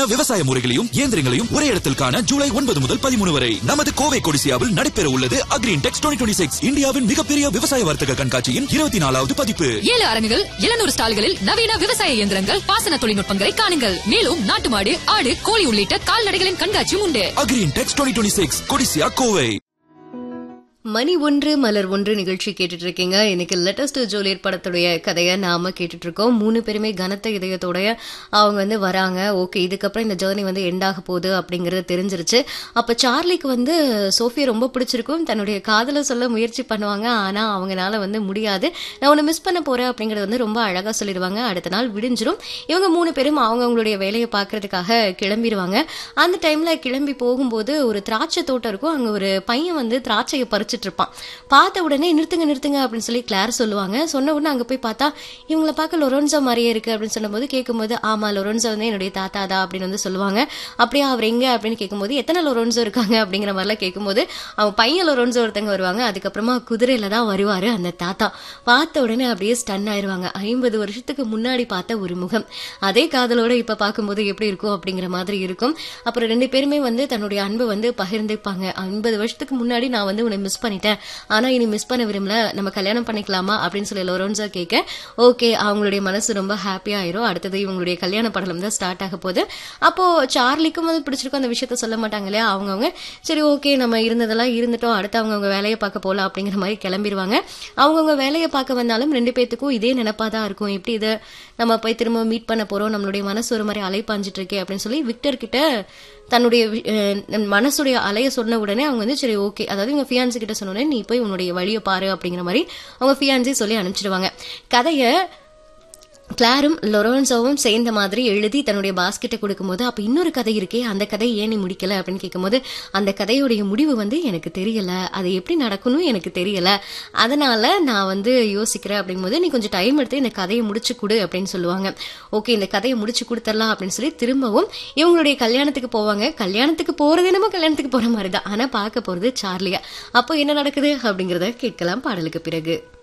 நவீன விவசாய முறைகளையும் இயந்திரங்களையும் ஒரே இடத்தில் காண ஜூலை ஒன்பது முதல் பதிமூணு வரை நமது கோவை கொடிசியாவில் நடைபெற உள்ளது அக்ரீன் டெக்ஸ் டுவெண்ட்டி சிக்ஸ் இந்தியாவின் மிகப்பெரிய விவசாய வர்த்தக கண்காட்சியின் இருபத்தி நாலாவது பதிப்பு ஏழு அரங்குகள் எழுநூறு ஸ்டால்களில் நவீன விவசாய இயந்திரங்கள் பாசன தொழில்நுட்பங்களை காணுங்கள் மேலும் நாட்டு மாடு ஆடு கோழி உள்ளிட்ட கால்நடைகளின் கண்காட்சியும் உண்டு Agri Intex twenty six Codissia Kovai மணி ஒன்று மலர் ஒன்று நிகழ்ச்சி கேட்டுட்டு இருக்கீங்க இன்னைக்கு லெட்டஸ்ட் ஜூலியட் படத்துடைய கதையை நாம கேட்டுட்டு இருக்கோம் மூணு பேருமே கனத்த இதயத்தோடைய அவங்க வந்து வராங்க ஓகே இதுக்கப்புறம் இந்த ஜேர்னி வந்து எண்ட் ஆக போகுது அப்படிங்கறது தெரிஞ்சிருச்சு அப்ப சார்லிக்கு வந்து சோஃபியா ரொம்ப பிடிச்சிருக்கும் தன்னுடைய காதலை சொல்ல முயற்சி பண்ணுவாங்க ஆனா அவங்கனால வந்து முடியாது நான் உன்னை மிஸ் பண்ண போறேன் அப்படிங்கறது வந்து ரொம்ப அழகா சொல்லிடுவாங்க அடுத்த நாள் விடிஞ்சிரும் இவங்க மூணு பேரும் அவங்க அவங்களுடைய வேலையை பார்க்கறதுக்காக கிளம்பிடுவாங்க அந்த டைம்ல கிளம்பி போகும்போது ஒரு திராட்சை தோட்டம் இருக்கும் அங்க ஒரு பையன் வந்து திராட்சையை பறிச்சுட்டு இருப்பான் பார்த்த உடனே நிறுத்துங்க நிறுத்துங்க அப்படின்னு சொல்லி கிளார் சொல்லுவாங்க சொன்ன உடனே அங்க போய் பார்த்தா இவங்களை பார்க்க லொரோன்சோ மாதிரியே இருக்கு அப்படின்னு சொன்னபோது கேட்கும்போது ஆமா லொரோன்சோ வந்து என்னுடைய தாத்தா தான் அப்படின்னு வந்து சொல்லுவாங்க அப்படியே அவர் எங்க அப்படின்னு கேட்கும்போது எத்தனை லொரோன்சோ இருக்காங்க அப்படிங்கிற மாதிரிலாம் கேட்கும்போது அவங்க பையன் லொரோன்சோ ஒருத்தங்க வருவாங்க அதுக்கப்புறமா குதிரையில தான் வருவாரு அந்த தாத்தா பார்த்த உடனே அப்படியே ஸ்டன் ஆயிருவாங்க ஐம்பது வருஷத்துக்கு முன்னாடி பார்த்த ஒரு முகம் அதே காதலோட இப்ப பார்க்கும்போது எப்படி இருக்கும் அப்படிங்கிற மாதிரி இருக்கும் அப்புறம் ரெண்டு பேருமே வந்து தன்னுடைய அன்பை வந்து பகிர்ந்துப்பாங்க ஐம்பது வருஷத்துக்கு முன்னாடி நான் வந்து உன்னை மிஸ் பண்ணிட்டேன் ஆனா இனி மிஸ் பண்ண விரும்பல நம்ம கல்யாணம் பண்ணிக்கலாமா அப்படின்னு சொல்லி லோரன்ஸா கேட்க ஓகே அவங்களுடைய மனசு ரொம்ப ஹாப்பியா ஆயிரும் அடுத்தது இவங்களுடைய கல்யாண படலம் தான் ஸ்டார்ட் ஆக போகுது அப்போ சார்லிக்கும் வந்து பிடிச்சிருக்கும் அந்த விஷயத்த சொல்ல மாட்டாங்க இல்லையா அவங்கவுங்க சரி ஓகே நம்ம இருந்ததெல்லாம் இருந்துட்டோம் அடுத்து அவங்கவுங்க வேலையை பார்க்க போகலாம் அப்படிங்கிற மாதிரி கிளம்பிடுவாங்க அவங்கவுங்க வேலையை பார்க்க வந்தாலும் ரெண்டு பேத்துக்கும் இதே நினைப்பா தான் இருக்கும் எப்படி இதை நம்ம போய் திரும்ப மீட் பண்ண போறோம் நம்மளுடைய மனசு ஒரு மாதிரி அலைப்பாஞ்சிட்டு இருக்கே அப்படின்னு சொல்லி விக்டர் கிட்ட தன்னுடைய வி- அஹ் மனசுடைய அலைய சொன்ன உடனே அவங்க வந்து சரி ஓகே அதாவது இவங்க ஃபியான்சி கிட்ட சொன்ன உடனே நீ போய் உன்னுடைய வழியை பாரு அப்படிங்கிற மாதிரி அவங்க ஃபியான்சி சொல்லி அனுப்பிச்சிடுவாங்க கதையை கிளாரும் லொரோன்சோவும் சேர்ந்த மாதிரி எழுதி தன்னுடைய பாஸ்கெட்டை கொடுக்கும்போது அப்ப இன்னொரு கதை இருக்கே அந்த கதை ஏன் நீ முடிக்கல அப்படின்னு கேட்கும்போது அந்த கதையுடைய முடிவு வந்து எனக்கு தெரியல அது எப்படி நடக்கணும் எனக்கு தெரியல அதனால நான் வந்து யோசிக்கிறேன் அப்படிங்கும்போது நீ கொஞ்சம் டைம் எடுத்து இந்த கதையை முடிச்சு கொடு அப்படின்னு சொல்லுவாங்க ஓகே இந்த கதையை முடிச்சு கொடுத்துடலாம் அப்படின்னு சொல்லி திரும்பவும் இவங்களுடைய கல்யாணத்துக்கு போவாங்க கல்யாணத்துக்கு போறது நம்ம கல்யாணத்துக்கு போற மாதிரி தான் ஆனா பார்க்க போறது சார்லியா அப்போ என்ன நடக்குது அப்படிங்கறத கேட்கலாம் பாடலுக்கு பிறகு